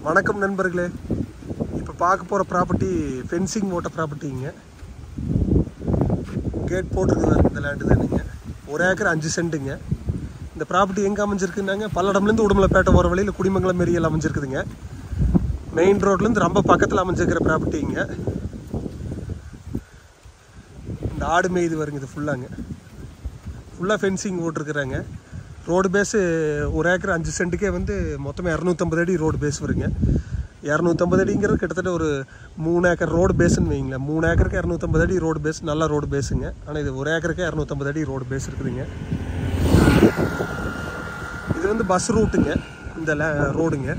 வணக்கம் நண்பர்களே இப்போ பார்க்க போகிற ப்ராப்பர்ட்டி ஃபென்சிங் ஓட்ட ப்ராப்பர்ட்டிங்க கேட் போட்டிருக்குது இந்த லேண்டு தானுங்க ஒரு ஏக்கர் அஞ்சு சென்ட்டுங்க இந்த ப்ராப்பர்ட்டி எங்கே அமைஞ்சிருக்குன்னாங்க பல்லடம்லேருந்து உடுமலைப்பேட்டை போகிற வழியில் குடிமங்கலம் ஏரியாவில் அமைஞ்சிருக்குதுங்க மெயின் ரோட்லேருந்து ரொம்ப பக்கத்தில் அமைஞ்சிருக்கிற ப்ராப்பர்ட்டிங்க இந்த ஆடு மேய்து வருங்க இது ஃபுல்லாங்க ஃபுல்லாக ஃபென்சிங் போட்டிருக்குறாங்க ரோடு பேஸு ஒரு ஏக்கர் அஞ்சு சென்ட்டுக்கே வந்து மொத்தமாக இரநூத்தம்பது அடி ரோடு பேஸ் வருங்க இரநூத்தம்பது அடிங்கிறது கிட்டத்தட்ட ஒரு மூணு ஏக்கர் ரோடு பேஸ்ன்னு வைங்களேன் மூணு ஏக்கருக்கு இரநூத்தம்பது அடி ரோடு பேஸ் நல்ல ரோடு பேஸுங்க ஆனால் இது ஒரு ஏக்கருக்கே இரநூத்தம்பது அடி ரோடு பேஸ் இருக்குதுங்க இது வந்து பஸ் ரூட்டுங்க இந்த லே ரோடுங்க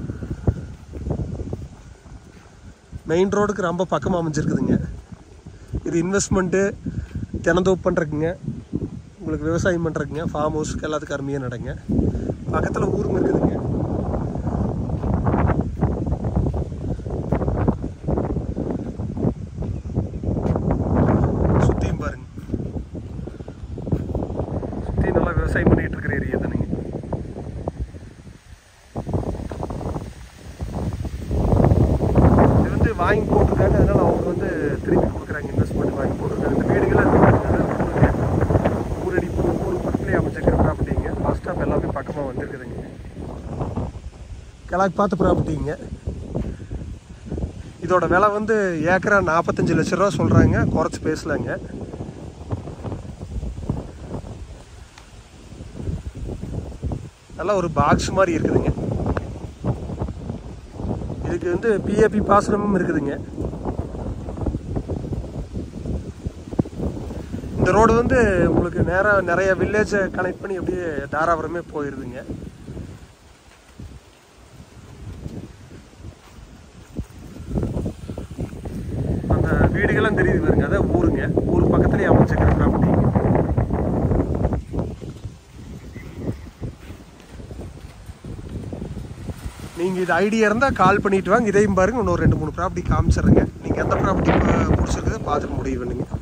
மெயின் ரோடுக்கு ரொம்ப பக்கமாக அமைஞ்சிருக்குதுங்க இது இன்வெஸ்ட்மெண்ட்டு தினந்தோப்பு பண்ணுறதுக்குங்க உங்களுக்கு விவசாயம் பண்ணுறதுங்க ஃபார்ம் ஹவுஸ்க்கு எல்லாத்துக்கும் அருமையாக நடங்க பக்கத்தில் ஊருங்க இருக்குதுங்க சுற்றியும் பாருங்க சுற்றி நல்லா விவசாயம் பண்ணிகிட்டு இருக்கிற ஏரியா தானுங்க இது வந்து வாங்கி போட்டிருக்காங்க அதனால அவங்க வந்து திருப்பி கொடுக்குறாங்க இன்வெஸ்ட்மெண்ட் வாங்கி போட்டிருக்காங்க இந்த வீடுகள்லாம் இருக்கு பாருங்க, அதான் ஊருங்க. ஊரடி ஊர் பக்கத்துலேயே அமைச்சிருக்கிற ப்ராப்பர்ட்டிங்க பஸ் ஸ்டாப் எல்லாமே பக்கமாக வந்துருக்குதுங்க கிழக்கு பார்த்த ப்ராப்பர்ட்டிங்க இதோட விலை வந்து ஏக்கரா நாற்பத்தஞ்சு லட்ச ரூபா சொல்கிறாங்க குறைச்சி பேசலாங்க நல்லா ஒரு பாக்ஸ் மாதிரி இருக்குதுங்க இதுக்கு வந்து பிஏபி பாசனமும் இருக்குதுங்க இந்த ரோடு வந்து உங்களுக்கு நேராக நிறைய வில்லேஜை கனெக்ட் பண்ணி அப்படியே தாராபுரமே போயிடுதுங்க அந்த வீடுகள்லாம் தெரியுது பாருங்க அதான் ஊருங்க ஊர் பக்கத்துலேயே அமைச்சிருக்கிற ப்ராப்பர்ட்டிங்க நீங்கள் இது ஐடியா இருந்தால் கால் பண்ணிட்டு வாங்க இதையும் பாருங்க இன்னொரு ரெண்டு மூணு ப்ராப்பர்ட்டி காமிச்சிடுறேங்க நீங்கள் எந்த ப்ராப்பர்ட்டி பிடிச்சிருக்குதோ பார்த்துட்டு முடிவு பண்ணுங்க